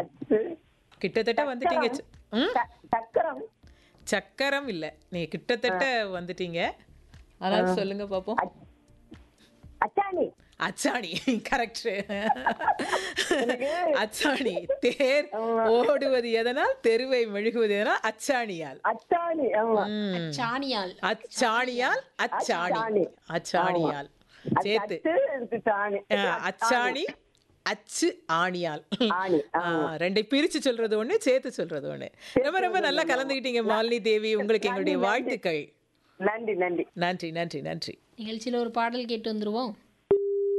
அச்சு கிட்டத்தட்ட வந்துட்டீங்க ச- ம் ச- சக்கரம் சக்கரம் இல்ல நீ கிட்டத்தட்ட வந்துட்டீங்க ஆனால் சொல்லுங்க பாப்போம் அச்- அச்சாணி அச்சாணி கரெக்ட் அச்சாணி தேர் ஓடுவது எதனால் தெருவை மெழுகுவது எதனால் அச்சாணியால் அச்சாணி ஆமா ம். சாணியால் அச்சாணியால் அச்சாணி அச்சாணி. அச்சாணியால் அச்சு, சேர்த்து அச்சு, இதுக்கு சாணி அஹ், அச்சாணி அச்சு ஆணியால் ஆணி ஆ, ரெண்டை பிரிச்சு சொல்றது ஒண்ணு சேர்த்து சொல்றது ஒண்ணு ரொம்ப ரொம்ப நல்லா கலந்துக்கிட்டீங்க மாலினி தேவி உங்களுக்கு எங்களுடைய வாழ்த்துக்கள் நன்றி நன்றி நன்றி நன்றி நன்றி நிகழ்ச்சியில ஒரு பாடல் கேட்டு வந்துருவோம்